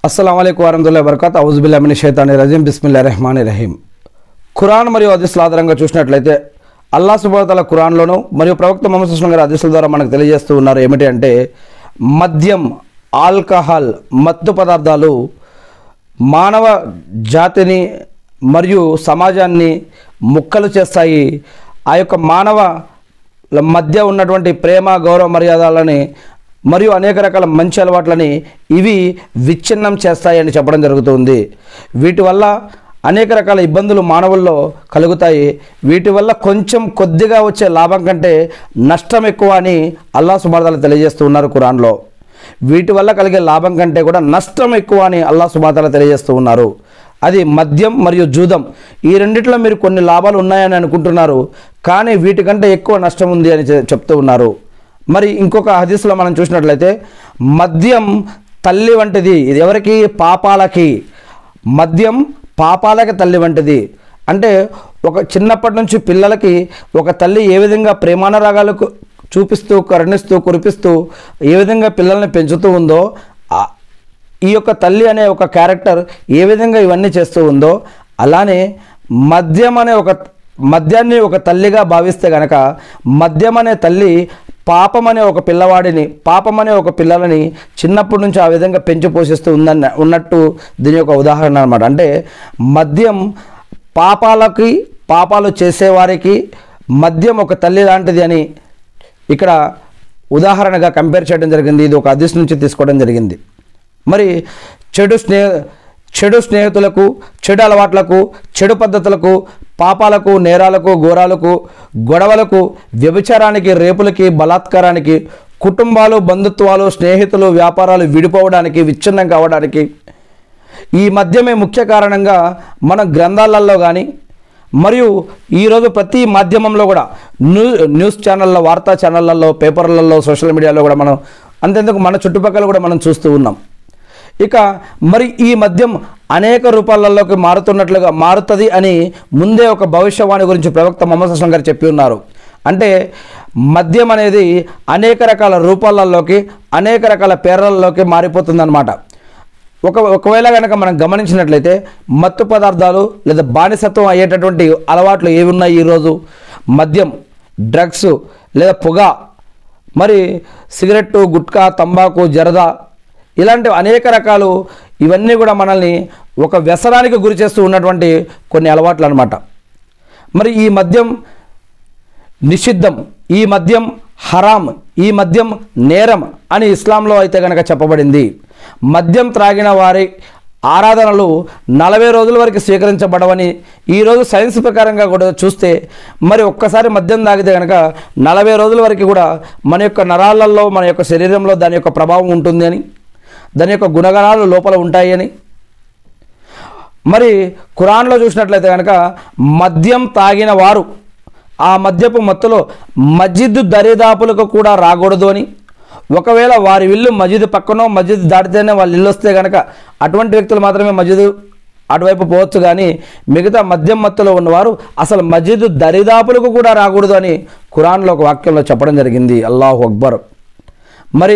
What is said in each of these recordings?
అస్సలం అయికు వరహతుల్లా వరకత్ అవుజుబిల్లామిని షైతాని రజీం బిస్మిల్లా రెహమాన్ రహీం ఖురాన్ మరియు హదీస్ల ఆధారంగా చూసినట్లయితే అల్లా సుబాతల ఖురాన్లోను మరియు ప్రవక్త మొహమ్మద్ సుస్లం గారి హదీసుల ద్వారా మనకు తెలియజేస్తూ ఉన్నారు ఏమిటి అంటే మద్యం ఆల్కహాల్ మత్తు పదార్థాలు మానవ జాతిని మరియు సమాజాన్ని ముక్కలు చేస్తాయి ఆ యొక్క మానవ మధ్య ఉన్నటువంటి ప్రేమ గౌరవ మర్యాదలని మరియు అనేక రకాల మంచి అలవాట్లని ఇవి విచ్ఛిన్నం చేస్తాయని చెప్పడం జరుగుతుంది వీటి వల్ల అనేక రకాల ఇబ్బందులు మానవుల్లో కలుగుతాయి వీటి వల్ల కొంచెం కొద్దిగా వచ్చే లాభం కంటే నష్టం ఎక్కువ అని అల్లా సుబార్దాలు తెలియజేస్తూ ఉన్నారు ఖురాన్లో వీటి వల్ల కలిగే లాభం కంటే కూడా నష్టం ఎక్కువ అని అల్లా సుబాతాల తెలియజేస్తూ ఉన్నారు అది మద్యం మరియు జూదం ఈ రెండిట్లో మీరు కొన్ని లాభాలు ఉన్నాయని అనుకుంటున్నారు కానీ వీటికంటే ఎక్కువ నష్టం ఉంది అని చె- చెప్తూ ఉన్నారు మరి ఇంకొక హదీస్లో మనం చూసినట్లయితే మద్యం తల్లి వంటిది ఇది ఎవరికి పాపాలకి మద్యం పాపాలకి తల్లి వంటిది అంటే ఒక చిన్నప్పటి నుంచి పిల్లలకి ఒక తల్లి ఏ విధంగా ప్రేమానురాగాలకు చూపిస్తూ కరుణిస్తూ కురిపిస్తూ ఏ విధంగా పిల్లల్ని పెంచుతూ ఉందో ఆ- ఈ యొక్క తల్లి అనే ఒక క్యారెక్టర్ ఏ విధంగా ఇవన్నీ చేస్తూ ఉందో అలానే మద్యం అనే ఒక మద్యాన్ని ఒక తల్లిగా భావిస్తే గనక మద్యం అనే తల్లి పాపం అనే ఒక పిల్లవాడిని పాపం అనే ఒక పిల్లలని చిన్నప్పటి నుంచి ఆ విధంగా పెంచి పోషిస్తూ ఉందన్న ఉన్నట్టు దీని యొక్క ఉదాహరణ అనమాట అంటే మద్యం పాపాలకి పాపాలు చేసేవారికి మద్యం ఒక తల్లి లాంటిది అని ఇక్కడ ఉదాహరణగా కంపేర్ చేయడం జరిగింది ఇది ఒక అదిశ నుంచి తీసుకోవడం జరిగింది మరి చెడు స్నేహ చెడు స్నేహితులకు చెడు అలవాట్లకు చెడు పద్ధతులకు పాపాలకు నేరాలకు ఘోరాలకు గొడవలకు వ్యభిచారానికి రేపులకి బలాత్కారానికి కుటుంబాలు బంధుత్వాలు స్నేహితులు వ్యాపారాలు విడిపోవడానికి విచ్ఛిన్నం కావడానికి ఈ మధ్యమే ముఖ్య కారణంగా మన గ్రంథాలలో కానీ మరియు ఈరోజు ప్రతి మాధ్యమంలో కూడా న్యూ న్యూస్ ఛానళ్ళలో వార్తా ఛానళ్ళల్లో పేపర్లలో సోషల్ మీడియాలో కూడా మనం అంతెందుకు మన చుట్టుపక్కల కూడా మనం చూస్తూ ఉన్నాం ఇక మరి ఈ మద్యం అనేక రూపాలలోకి మారుతున్నట్లుగా మారుతుంది అని ముందే ఒక భవిష్యవాణి గురించి ప్రవక్త మొహమ్మద్ అస్లం గారు చెప్పి ఉన్నారు అంటే మద్యం అనేది అనేక రకాల రూపాలలోకి అనేక రకాల పేర్లలోకి మారిపోతుందన్నమాట ఒక ఒకవేళ కనుక మనం గమనించినట్లయితే మత్తు పదార్థాలు లేదా బానిసత్వం అయ్యేటటువంటి అలవాట్లు ఏవి ఉన్నాయి ఈరోజు మద్యం డ్రగ్స్ లేదా పొగ మరి సిగరెట్టు గుట్కా తంబాకు జరదా ఇలాంటి అనేక రకాలు ఇవన్నీ కూడా మనల్ని ఒక వ్యసనానికి గురి చేస్తూ ఉన్నటువంటి కొన్ని అలవాట్లు అనమాట మరి ఈ మద్యం నిషిద్ధం ఈ మద్యం హరాం ఈ మద్యం నేరం అని ఇస్లాంలో అయితే కనుక చెప్పబడింది మద్యం త్రాగిన వారి ఆరాధనలు నలభై రోజుల వరకు స్వీకరించబడవని ఈరోజు సైన్స్ ప్రకారంగా కూడా చూస్తే మరి ఒక్కసారి మద్యం తాగితే కనుక నలభై రోజుల వరకు కూడా మన యొక్క నరాలలో మన యొక్క శరీరంలో దాని యొక్క ప్రభావం ఉంటుంది అని దాని యొక్క గుణగణాలు లోపల ఉంటాయి అని మరి ఖురాన్లో చూసినట్లయితే కనుక మద్యం తాగిన వారు ఆ మద్యపు మత్తులో మస్జిద్ దరిదాపులకు కూడా రాకూడదు అని ఒకవేళ వారి ఇల్లు మస్జిద్ పక్కనో మస్జిద్ దాటితేనే వాళ్ళ ఇల్లు వస్తే కనుక అటువంటి వ్యక్తులు మాత్రమే మస్జిద్ అటువైపు పోవచ్చు కానీ మిగతా మద్యం మత్తులో ఉన్నవారు అసలు మస్జిద్ దరిదాపులకు కూడా రాకూడదు అని ఖురాన్లో ఒక వాక్యంలో చెప్పడం జరిగింది అల్లాహు అక్బర్ మరి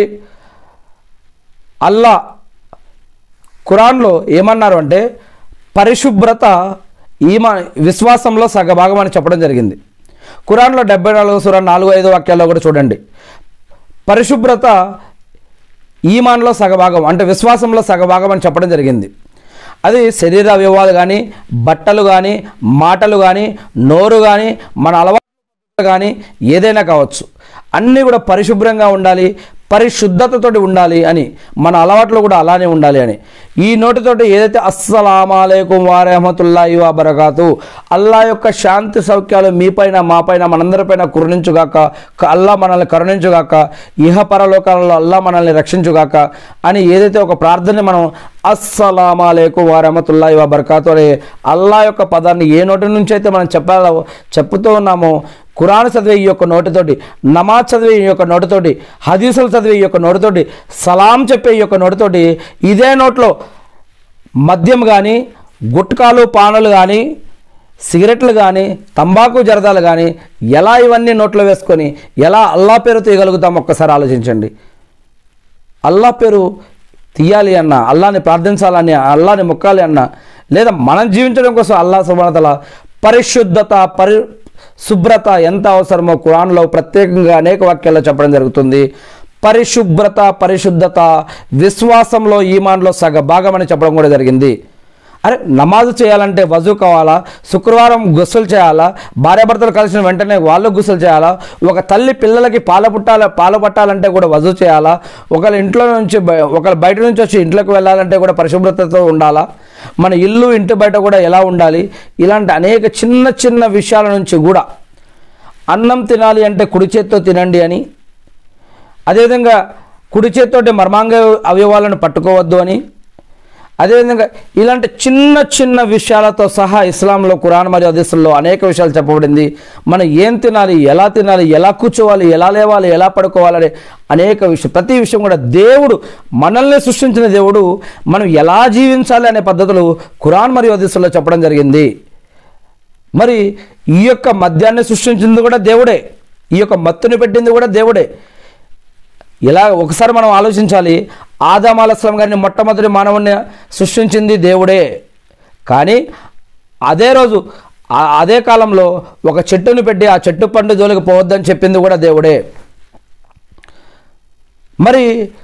అల్లా ఖురాన్లో ఏమన్నారు అంటే పరిశుభ్రత ఈమా విశ్వాసంలో సగభాగం అని చెప్పడం జరిగింది ఖురాన్లో డెబ్బై నాలుగు సుర నాలుగు ఐదు వాక్యాల్లో కూడా చూడండి పరిశుభ్రత ఈమాన్లో సగభాగం అంటే విశ్వాసంలో సగభాగం అని చెప్పడం జరిగింది అది శరీర అవయవాలు కానీ బట్టలు కానీ మాటలు కానీ నోరు కానీ మన అలవాటు కానీ ఏదైనా కావచ్చు అన్నీ కూడా పరిశుభ్రంగా ఉండాలి పరిశుద్ధతతోటి ఉండాలి అని మన అలవాట్లు కూడా అలానే ఉండాలి అని ఈ నోటితోటి ఏదైతే అస్సలామాలైకుం వారహమతుల్లాహి వబరకాతు అల్లా యొక్క శాంతి సౌఖ్యాలు మీపైన మాపైన మనందరిపైన కురుణించుగాక క- అల్లా మనల్ని కరుణించుగాక ఇహ పరలోకాలలో అల్లా మనల్ని రక్షించుగాక అని ఏదైతే ఒక ప్రార్థన మనం అస్సలామాలైకుం వారహమతుల్లాహి వబరకాతు అనే అల్లా యొక్క పదాన్ని ఏ నోటి నుంచి అయితే మనం చెప్పాలో చెప్పుతూ ఉన్నామో ఖురాన్ చదివే ఈ యొక్క నోటితోటి నమాజ్ చదివే ఈ యొక్క నోటితోటి హదీసులు చదివే ఈ యొక్క నోటితోటి సలాం చెప్పే ఈ యొక్క నోటితోటి ఇదే నోట్లో మద్యం కానీ గుట్కాలు పానులు కానీ సిగరెట్లు కానీ తంబాకు జరదాలు కానీ ఎలా ఇవన్నీ నోట్లో వేసుకొని ఎలా అల్లా పేరు తీయగలుగుతాం ఒక్కసారి ఆలోచించండి అల్లా పేరు తీయాలి అన్న అల్లాని ప్రార్థించాలని అల్లాని మొక్కాలి అన్న లేదా మనం జీవించడం కోసం అల్లా సుబానతల పరిశుద్ధత పరి శుభ్రత ఎంత అవసరమో ఖురాన్లో ప్రత్యేకంగా అనేక వాక్యాల్లో చెప్పడం జరుగుతుంది పరిశుభ్రత పరిశుద్ధత విశ్వాసంలో ఈమాన్లో సగ భాగమని చెప్పడం కూడా జరిగింది అరే నమాజు చేయాలంటే వజూ కావాలా శుక్రవారం గుస్సులు చేయాలా భార్యాభర్తలు కలిసిన వెంటనే వాళ్ళు గుస్సులు చేయాలా ఒక తల్లి పిల్లలకి పాల పుట్టాల పాలు పట్టాలంటే కూడా వజూ చేయాలా ఒకళ్ళ ఇంట్లో నుంచి బయ- ఒకళ్ళ బయట నుంచి వచ్చి ఇంట్లోకి వెళ్ళాలంటే కూడా పరిశుభ్రతతో ఉండాలా మన ఇల్లు ఇంటి బయట కూడా ఎలా ఉండాలి ఇలాంటి అనేక చిన్న చిన్న విషయాల నుంచి కూడా అన్నం తినాలి అంటే కుడి చేత్తో తినండి అని అదేవిధంగా కుడి చేత్తోటి మర్మాంగ అవయవాలను పట్టుకోవద్దు అని అదేవిధంగా ఇలాంటి చిన్న చిన్న విషయాలతో సహా ఇస్లాంలో ఖురాన్ మరియు హదీసుల్లో అనేక విషయాలు చెప్పబడింది మనం ఏం తినాలి ఎలా తినాలి ఎలా కూర్చోవాలి ఎలా లేవాలి ఎలా పడుకోవాలని అనేక విషయం ప్రతి విషయం కూడా దేవుడు మనల్ని సృష్టించిన దేవుడు మనం ఎలా జీవించాలి అనే పద్ధతులు ఖురాన్ మరియు హదీసుల్లో చెప్పడం జరిగింది మరి ఈ యొక్క మద్యాన్ని సృష్టించింది కూడా దేవుడే ఈ యొక్క మత్తుని పెట్టింది కూడా దేవుడే ఇలా ఒకసారి మనం ఆలోచించాలి ఆదాం అలస్లం గారిని మొట్టమొదటి మానవుని సృష్టించింది దేవుడే కానీ అదే రోజు ఆ- అదే కాలంలో ఒక చెట్టుని పెట్టి ఆ చెట్టు పండు జోలికి పోవద్దని చెప్పింది కూడా దేవుడే మరి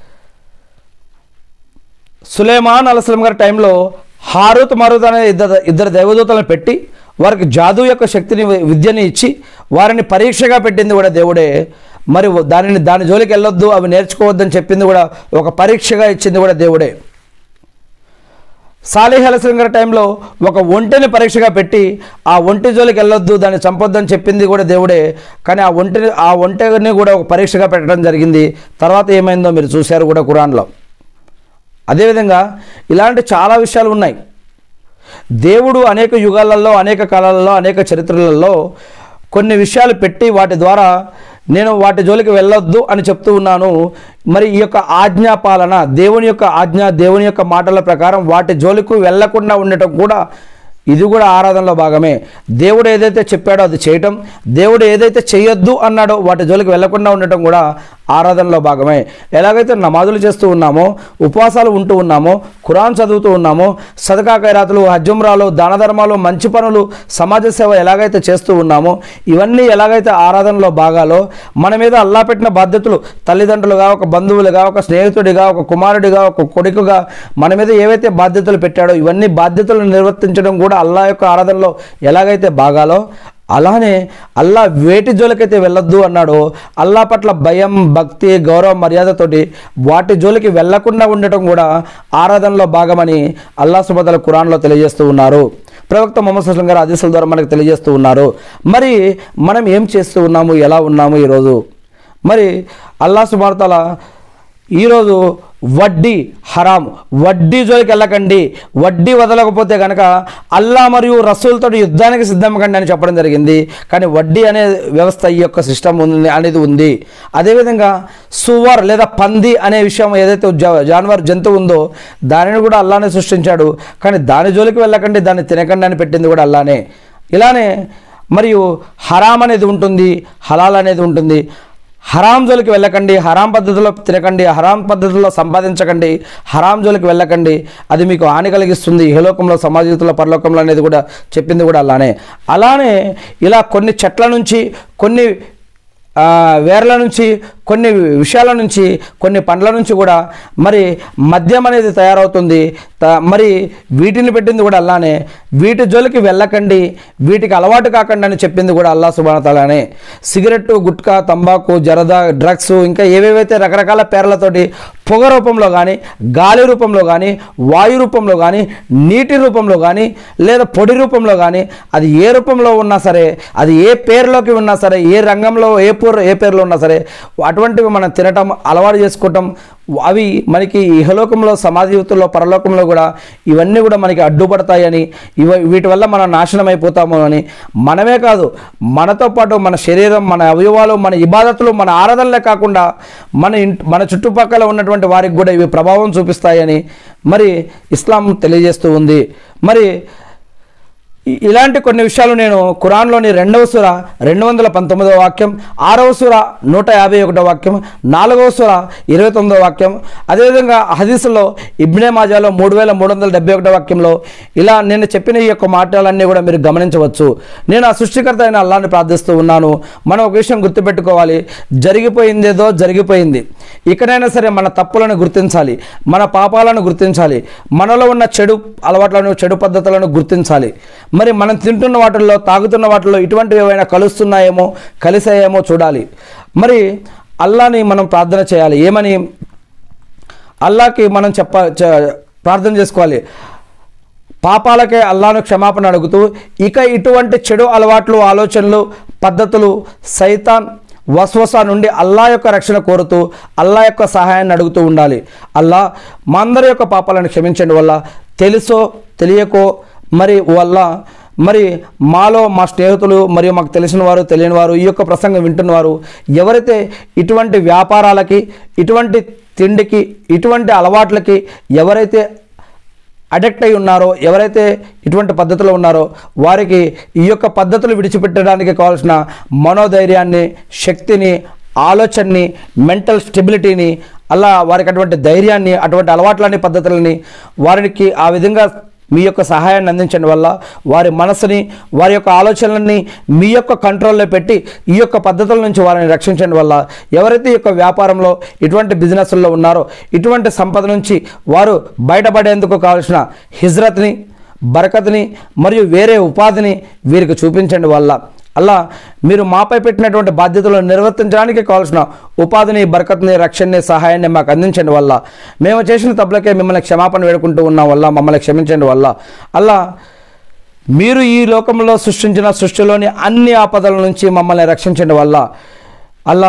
సులేమాన్ అలస్లం గారి టైంలో హారూత్ మరూత్ అనే ఇద్దరు ఇద్దరు దేవదూతలను పెట్టి వారికి జాదు యొక్క శక్తిని విద్యని ఇచ్చి వారిని పరీక్షగా పెట్టింది కూడా దేవుడే మరి దానిని దాని జోలికి వెళ్ళొద్దు అవి నేర్చుకోవద్దని చెప్పింది కూడా ఒక పరీక్షగా ఇచ్చింది కూడా దేవుడే సాలిహ్ అలస్లం గారి టైంలో ఒక ఒంటిని పరీక్షగా పెట్టి ఆ ఒంటి జోలికి వెళ్ళొద్దు దాన్ని చంపొద్దని చెప్పింది కూడా దేవుడే కానీ ఆ ఒంటిని ఆ ఒంటిని కూడా ఒక పరీక్షగా పెట్టడం జరిగింది తర్వాత ఏమైందో మీరు చూశారు కూడా ఖురాన్లో అదేవిధంగా ఇలాంటి చాలా విషయాలు ఉన్నాయి దేవుడు అనేక యుగాలలో అనేక కాలాలలో అనేక చరిత్రలలో కొన్ని విషయాలు పెట్టి వాటి ద్వారా నేను వాటి జోలికి వెళ్ళొద్దు అని చెప్తూ ఉన్నాను మరి ఈ యొక్క ఆజ్ఞాపాలన దేవుని యొక్క ఆజ్ఞ దేవుని యొక్క మాటల ప్రకారం వాటి జోలికి వెళ్లకుండా ఉండటం కూడా ఇది కూడా ఆరాధనలో భాగమే దేవుడు ఏదైతే చెప్పాడో అది చేయటం దేవుడు ఏదైతే చేయొద్దు అన్నాడో వాటి జోలికి వెళ్లకుండా ఉండటం కూడా ఆరాధనలో భాగమే ఎలాగైతే నమాజులు చేస్తూ ఉన్నామో ఉపవాసాలు ఉంటూ ఉన్నామో ఖురాన్ చదువుతూ ఉన్నామో సదకా ఖైరాతులు హజ్జుమ్రాలు దాన ధర్మాలు మంచి పనులు సమాజ సేవ ఎలాగైతే చేస్తూ ఉన్నామో ఇవన్నీ ఎలాగైతే ఆరాధనలో భాగాలో మన మీద అల్లా పెట్టిన బాధ్యతలు తల్లిదండ్రులుగా ఒక బంధువులుగా ఒక స్నేహితుడిగా ఒక కుమారుడిగా ఒక కొడుకుగా మన మీద ఏవైతే బాధ్యతలు పెట్టాడో ఇవన్నీ బాధ్యతలు నిర్వర్తించడం కూడా అల్లా యొక్క ఆరాధనలో ఎలాగైతే భాగాలో అలానే అల్లా వేటి జోలికైతే వెళ్ళొద్దు అన్నాడో అల్లా పట్ల భయం భక్తి గౌరవం మర్యాదతోటి వాటి జోలికి వెళ్లకుండా ఉండటం కూడా ఆరాధనలో భాగమని అల్లా సుబదల ఖురాన్లో తెలియజేస్తూ ఉన్నారు ప్రవక్త మొహమ్మద్ సుస్లం గారు ఆదేశాల ద్వారా మనకు తెలియజేస్తూ ఉన్నారు మరి మనం ఏం చేస్తూ ఉన్నాము ఎలా ఉన్నాము ఈరోజు మరి అల్లా సుమార్తల ఈరోజు వడ్డీ హరాం వడ్డీ జోలికి వెళ్ళకండి వడ్డీ వదలకపోతే కనుక అల్లా మరియు రసూల్తో యుద్ధానికి సిద్ధం కండి అని చెప్పడం జరిగింది కానీ వడ్డీ అనే వ్యవస్థ ఈ యొక్క సిస్టమ్ ఉంది అనేది ఉంది అదేవిధంగా సువర్ లేదా పంది అనే విషయం ఏదైతే జా- జాన్వర్ జంతువు ఉందో దానిని కూడా అల్లానే సృష్టించాడు కానీ దాని జోలికి వెళ్ళకండి దాన్ని తినకండి అని పెట్టింది కూడా అల్లానే ఇలానే మరియు హరాం అనేది ఉంటుంది హలాల్ అనేది ఉంటుంది హరాం జోలికి వెళ్ళకండి హరాం పద్ధతిలో తినకండి హరాం పద్ధతిలో సంపాదించకండి హరాం జోలికి వెళ్ళకండి అది మీకు హాని కలిగిస్తుంది ఇహలోకంలో సమాజంలో పరలోకంలో అనేది కూడా చెప్పింది కూడా అలానే అలానే ఇలా కొన్ని చెట్ల నుంచి కొన్ని ఆ, వేర్ల నుంచి కొన్ని విషయాల నుంచి కొన్ని పండ్ల నుంచి కూడా మరి మద్యం అనేది తయారవుతుంది త- మరి వీటిని పెట్టింది కూడా అల్లానే వీటి జోలికి వెళ్ళకండి వీటికి అలవాటు కాకండి అని చెప్పింది కూడా అల్లా సుబానతాలానే సిగరెట్టు గుట్కా తంబాకు జరదా డ్రగ్స్ ఇంకా ఏవేవైతే రకరకాల పేర్లతోటి పొగ రూపంలో కానీ గాలి రూపంలో కానీ వాయు రూపంలో కానీ నీటి రూపంలో కానీ లేదా పొడి రూపంలో కానీ అది ఏ రూపంలో ఉన్నా సరే అది ఏ పేరులోకి ఉన్నా సరే ఏ రంగంలో ఏ పూర్ ఏ పేరులో ఉన్నా సరే అటువంటివి మనం తినటం అలవాటు చేసుకోవటం అవి మనకి ఇహలోకంలో సమాధి జీవితంలో పరలోకంలో కూడా ఇవన్నీ కూడా మనకి అడ్డుపడతాయని ఇవ వీటి వల్ల మనం నాశనం అయిపోతాము అని మనమే కాదు మనతో పాటు మన శరీరం మన అవయవాలు మన ఇబాదతులు మన ఆరాధనలే కాకుండా మన ఇంట్ మన చుట్టుపక్కల ఉన్నటువంటి వారికి కూడా ఇవి ప్రభావం చూపిస్తాయని మరి ఇస్లాం తెలియజేస్తూ ఉంది మరి ఇ- ఇలాంటి కొన్ని విషయాలు నేను ఖురాన్లోని రెండవ సుర రెండు వందల పంతొమ్మిదవ వాక్యం ఆరవ సుర నూట యాభై ఒకటో వాక్యం నాలుగవ సుర ఇరవై తొమ్మిదవ వాక్యం అదేవిధంగా హదీసులో ఇబ్నే మాజాలో మూడు వేల మూడు వందల డెబ్బై ఒకటో వాక్యంలో ఇలా నేను చెప్పిన ఈ యొక్క మాటలన్నీ కూడా మీరు గమనించవచ్చు నేను ఆ సృష్టికర్త అయిన అల్లాని ప్రార్థిస్తూ ఉన్నాను మనం ఒక విషయం గుర్తుపెట్టుకోవాలి జరిగిపోయిందేదో జరిగిపోయింది ఇకనైనా సరే మన తప్పులను గుర్తించాలి మన పాపాలను గుర్తించాలి మనలో ఉన్న చెడు అలవాట్లను చెడు పద్ధతులను గుర్తించాలి మరి మనం తింటున్న వాటిల్లో తాగుతున్న వాటిల్లో ఇటువంటివి ఏమైనా కలుస్తున్నాయేమో కలిసాయేమో చూడాలి మరి అల్లాని మనం ప్రార్థన చేయాలి ఏమని అల్లాకి మనం చెప్ప చ- ప్రార్థన చేసుకోవాలి పాపాలకే అల్లాను క్షమాపణ అడుగుతూ ఇక ఇటువంటి చెడు అలవాట్లు ఆలోచనలు పద్ధతులు సైతాన్ వస్వస నుండి అల్లా యొక్క రక్షణ కోరుతూ అల్లా యొక్క సహాయాన్ని అడుగుతూ ఉండాలి అల్లా మా అందరి యొక్క పాపాలను క్షమించండి వల్ల తెలుసో తెలియకో మరి వల్ల మరి మాలో మా స్నేహితులు మరియు మాకు తెలిసిన వారు తెలియని వారు ఈ యొక్క ప్రసంగం వింటున్నవారు ఎవరైతే ఇటువంటి వ్యాపారాలకి ఇటువంటి తిండికి ఇటువంటి అలవాట్లకి ఎవరైతే అడిక్ట్ అయి ఉన్నారో ఎవరైతే ఇటువంటి పద్ధతిలో ఉన్నారో వారికి ఈ యొక్క పద్ధతులు విడిచిపెట్టడానికి కావాల్సిన మనోధైర్యాన్ని శక్తిని ఆలోచనని మెంటల్ స్టెబిలిటీని అలా వారికి అటువంటి ధైర్యాన్ని అటువంటి అలవాట్లని పద్ధతులని వారికి ఆ విధంగా మీ యొక్క సహాయాన్ని అందించడం వల్ల వారి మనసుని వారి యొక్క ఆలోచనలని మీ యొక్క కంట్రోల్లో పెట్టి ఈ యొక్క పద్ధతుల నుంచి వారిని రక్షించడం వల్ల ఎవరైతే ఈ యొక్క వ్యాపారంలో ఇటువంటి బిజినెస్ల్లో ఉన్నారో ఇటువంటి సంపద నుంచి వారు బయటపడేందుకు కావాల్సిన హిజ్రత్ని బరకత్ని మరియు వేరే ఉపాధిని వీరికి చూపించండి వల్ల అలా మీరు మాపై పెట్టినటువంటి బాధ్యతలను నిర్వర్తించడానికి కావాల్సిన ఉపాధిని బరకత్ని రక్షణని సహాయాన్ని మాకు అందించండి వల్ల మేము చేసిన తప్పులకే మిమ్మల్ని క్షమాపణ వేడుకుంటూ ఉన్నాం వల్ల మమ్మల్ని క్షమించండి వల్ల అలా మీరు ఈ లోకంలో సృష్టించిన సృష్టిలోని అన్ని ఆపదల నుంచి మమ్మల్ని రక్షించండి వల్ల అల్లా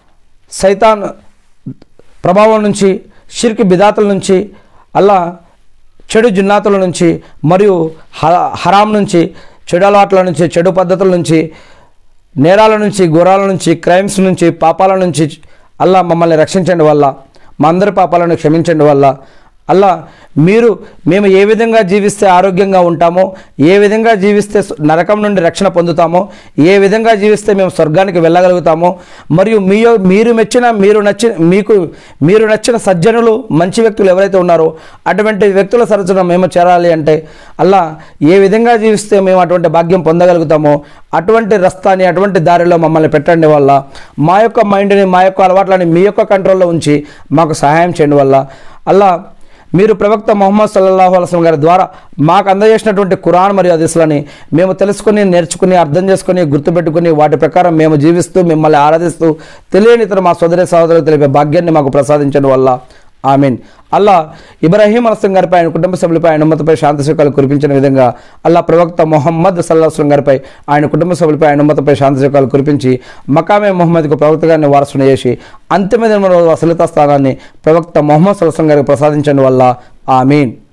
సైతాన్ ప్రభావం నుంచి షిర్కి బిదాతుల నుంచి అల్లా చెడు జిన్నాతుల నుంచి మరియు హ హరాం నుంచి చెడు అలవాట్ల నుంచి చెడు పద్ధతుల నుంచి నేరాల నుంచి గురాల నుంచి క్రైమ్స్ నుంచి పాపాల నుంచి అల్లా మమ్మల్ని రక్షించండి వల్ల మా అందరి పాపాలను క్షమించండి వల్ల అల్లా మీరు మేము ఏ విధంగా జీవిస్తే ఆరోగ్యంగా ఉంటామో ఏ విధంగా జీవిస్తే స్- నరకం నుండి రక్షణ పొందుతామో ఏ విధంగా జీవిస్తే మేము స్వర్గానికి వెళ్ళగలుగుతామో మరియు మీ మీరు మెచ్చిన మీరు నచ్చిన మీకు మీరు నచ్చిన సజ్జనులు మంచి వ్యక్తులు ఎవరైతే ఉన్నారో అటువంటి వ్యక్తుల సరచన మేము చేరాలి అంటే అల్లా ఏ విధంగా జీవిస్తే మేము అటువంటి భాగ్యం పొందగలుగుతామో అటువంటి రస్తాని అటువంటి దారిలో మమ్మల్ని పెట్టండి వల్ల మా యొక్క మైండ్ని మా యొక్క అలవాట్లని మీ యొక్క కంట్రోల్లో ఉంచి మాకు సహాయం చేయండి వల్ల అల్లా మీరు ప్రవక్త మొహమ్మద్ సల్లల్లాహు అలస్లం గారి ద్వారా మాకు అందజేసినటువంటి ఖురాన్ మరియు హదీసులని మేము తెలుసుకుని నేర్చుకుని అర్థం చేసుకుని గుర్తుపెట్టుకుని వాటి ప్రకారం మేము జీవిస్తూ మిమ్మల్ని ఆరాధిస్తూ తెలియని ఇతర మా సోదరి సహోదరులు తెలిపే భాగ్యాన్ని మాకు ప్రసాదించడం వల్ల ఆమీన్ అల్లా ఇబ్రాహీం అలస్లం గారిపై ఆయన కుటుంబ సభ్యులపై ఆయన ఉమ్మతపై శాంతి సుఖాలు కురిపించిన విధంగా అల్లా ప్రవక్త మొహమ్మద్ సల్లాహం గారిపై ఆయన కుటుంబ సభ్యులపై ఆయన ఉమ్మతపై శాంతి సుఖాలు కురిపించి మకామే మొహమ్మద్కు ప్రవక్త గారిని వారసుని చేసి అంతిమ దిన వసలిత స్థానాన్ని ప్రవక్త మొహమ్మద్ సల్లాహం గారికి ప్రసాదించడం వల్ల ఆమీన్